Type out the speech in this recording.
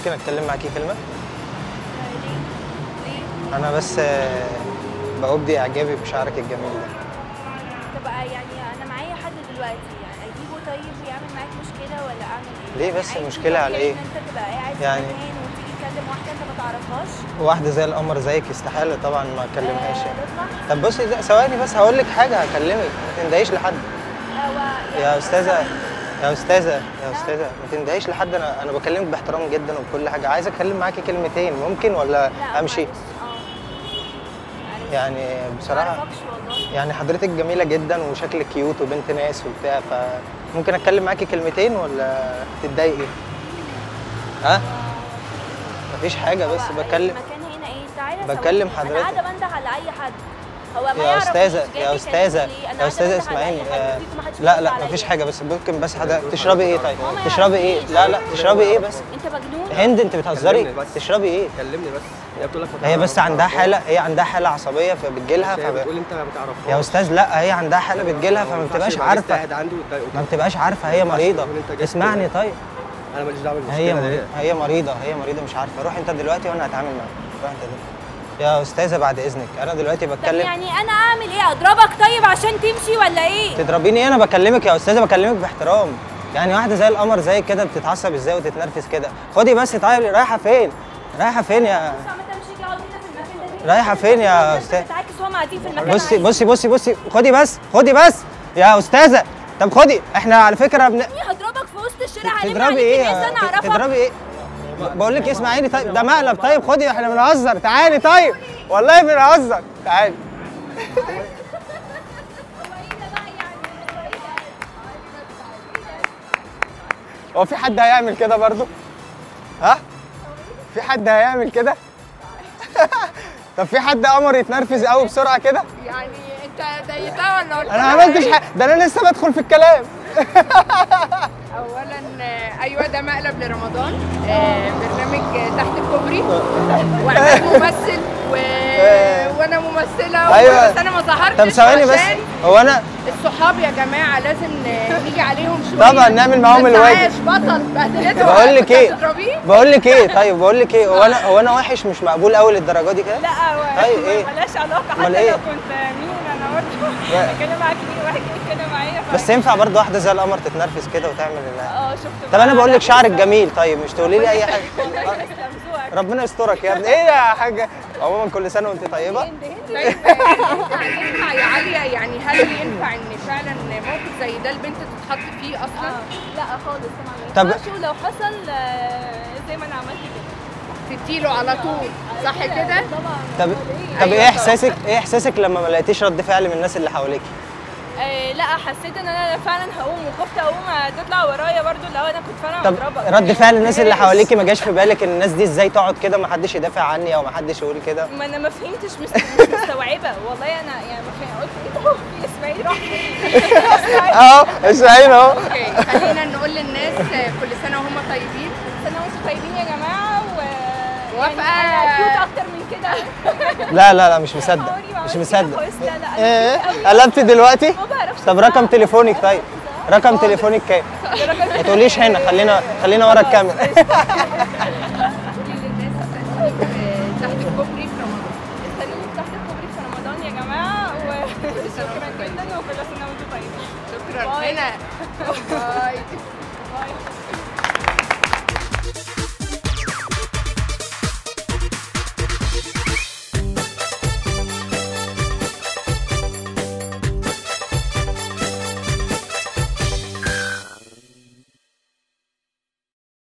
ممكن اتكلم معاكي كلمه ليه؟ ليه؟ انا بس آه، بأبدي اعجابي بشعرك الجميل ده طب يعني انا معايا حد دلوقتي يعني اجيبه طيب يعمل معاك مشكله ولا اعمل ايه؟ ليه يعني بس عادي مشكلة على طبيعي إيه؟ ان انت تبقى قاعد يعني- في مكان وتيجي تكلم واحده انت ما تعرفهاش واحده زي القمر زيك استحاله طبعا ما اكلمهاش آه، يعني نطلع طب بصي ده- ثواني بس هقول لك حاجه هكلمك ما تندهيش لحد هو يا يعني استاذه يا استاذه يا نعم. استاذه ما تندهيش لحد انا انا بكلمك باحترام جدا وبكل حاجه عايز اتكلم معاكي كلمتين ممكن ولا لا امشي معلش، اه معلش. يعني ما بصراحه اعرفكش والله يعني حضرتك جميله جدا وشكلك كيوت وبنت ناس وبتاع فممكن اتكلم معاكي كلمتين ولا تتضايقي ها مفيش حاجه بس هو بتكلم المكان هنا ايه تعالى بتكلم ثواني. حضرتك. انا قاعده بنده على اي حد هو ما يا يعرفنيش، استاذه جاي يا بيكلمني استاذه ليه؟ أنا يا قاعدة استاذه بنده على اسمعيني أي حد، آه، وفيكم محدش لا بيرد لا عليا. مفيش حاجه بس ممكن بس حاجه تشربي ايه طيب هو ما تشربي ايه يعرفنيش. لا لا تشربي ايه بس انت مجنون هند انت بتهزري كلمني بس. تشربي ايه كلمني بس هي بتقول لك ما هي بس تعرفهاش. عندها حاله هي عندها حاله عصبيه فبتجيلها هي فب... بتقول انت ما تعرفهاش يا استاذ لا هي عندها حاله بتجيلها فما بتبقاش عارفه قاعد عنده وتضايقه ما بتبقاش عارفه هي مريضه تقول انت جبت- اسمعني طيب انا ماليش دعوه هي بالمشكله دي مريضة. هي مريضه هي مريضه مش عارفه روح انت دلوقتي وانا هتعامل معاك روح انت دلوقتي يا استاذه بعد اذنك انا دلوقتي طب بتكلم يعني انا اعمل ايه اضربك طيب عشان تمشي ولا ايه تضربيني ايه انا بكلمك يا استاذه بكلمك باحترام يعني واحده زي القمر زي كده بتتعصب ازاي وتتنرفز كده خدي بس تعالي رايحه فين رايحه فين يا بص عم تمشي اقعد هنا في المكان ده رايحه فين يا الناس استاذ بتعاكس وهم قاعدين في المكان بصي عادي. بصي بصي بصي خدي بس خدي بس يا استاذه طب خدي احنا على فكره بن... إيه هضربك في وسط الشارع هلم تضربي عليك ايه الناس انا اعرفها تضربي ايه بقول لك اسمعيني طيب ده مقلب طيب خدي احنا بنهزر تعالي طيب والله بنهزر تعالي هو في حد هيعمل كده برضو ها في حد هيعمل كده طب في حد قمر يتنرفز قوي بسرعه كده يعني انت ضايقتها ولا قلت انا ما لها عملتش إيه؟ حاجه ده انا لسه بدخل في الكلام اولا آه، ايوه ده مقلب لرمضان آه، برنامج آه، تحت الكوبري وعماد ممثل و... وانا ممثله أيوة. بس انا ما ظهرتش طب ثواني بس عشان هو انا الصحاب يا جماعه لازم ن- نيجي عليهم شويه طبعا نعمل معاهم ما الواجب. تنساهاش بطل بهدلته بقول لك ايه هتضربيه؟ بقول لك ايه طيب بقول لك ايه هو انا هو انا وحش مش مقبول قوي للدرجه دي كده لا هو طيب إيه؟ ملهاش علاقه أمال حتى إيه؟ لو كنت مين انا برضه يا- بتكلم معاك مين واحد جاي يتكلم معايا ف- بس ينفع برضه واحده زي القمر تتنرفز كده وتعمل اللي اه شفت طب انا بقى بقول لك لا، شعرك جميل طيب مش تقولي لي اي حاجه والله تسلم ذوقك ربنا يسترك يا ابني ايه يا حاجه عموما كل سنه وانت طيبه طيب آه، ينفع ينفع يا عليا يعني هل ينفع ان فعلا موقف زي ده البنت تتحط فيه اصلا؟ لا خالص طبعا ما طب- ينفعش ولو حصل آه، زي ما انا عملت كده تديله على طول صح كده؟ طبعا طب أمال طب إيه؟ ايه أيوة احساسك ايه احساسك لما ما لقيتيش رد فعل من الناس اللي حواليك آه لا حسيت ان انا فعلا هقوم وخفت اقوم تطلع ورايا برضو لو انا كنت فعلا طب هضربك رد فعل الناس اللي ليش؟ حواليكي ما جاش في بالك ان الناس دي ازاي تقعد كده ما حدش يدافع عني او ما حدش يقول كده ما انا ما فهمتش مش مش مستوعبه والله انا يعني ما فهمت قلت ايه ده هو في اسماعيل راح فين اهو اسمعين اهو اوكي خلينا نقول للناس آه، كل سنه وهم طيبين سنه وانتم طيبين يا جماعه و موافقة. يعني انا كيوت اكتر من كده لا لا لا مش مصدق عمري ما مش عملت مصدق كده خالص. لا لا أنا ايه كيوت أوي. قلبت دلوقتي ما بعرفش طب رقم تليفونك طيب رقم تليفونك كام ما تقوليش هنا خلينا خلينا ورا الكاميرا قولي للناس استنوني تحت الكوبري في رمضان استنوني تحت الكوبري في رمضان يا جماعه وشكرا جدا وكل سنه وانتم طيبين شكرا باي. هنا